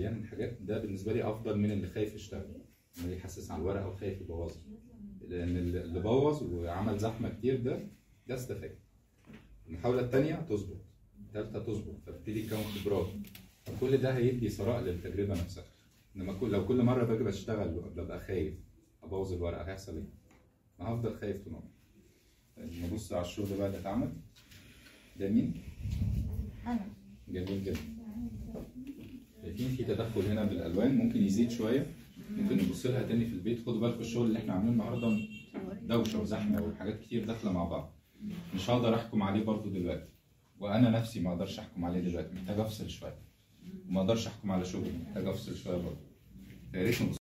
مليان حاجات ده بالنسبه لي افضل من اللي خايف يشتغل اللي يحسس على الورقه وخايف يبوظها لان اللي بوظ وعمل زحمه كتير ده ده استفاد المحاوله الثانيه تظبط الثالثه تظبط فبتبتدي تكون خبرات فكل ده هيدي ثراء للتجربه نفسها انما كل لو كل مره باجي بشتغل ببقى خايف ابوظ الورقه هيحصل ايه؟ ما هفضل خايف طول عمري نبص على الشغل بقى اللي اتعمل ده مين؟ انا جميل جدا شايفين في تدخل هنا بالالوان ممكن يزيد شويه ممكن نبص لها تاني في البيت خدوا بالكم الشغل اللي احنا عاملينه النهارده دوشه وزحمه وحاجات كتير داخله مع بعض مش هقدر احكم عليه برضو دلوقتي وانا نفسي ما اقدرش احكم عليه دلوقتي محتاج افصل شويه وما اقدرش احكم على شغلي محتاج افصل شويه برضو يا ريت نبص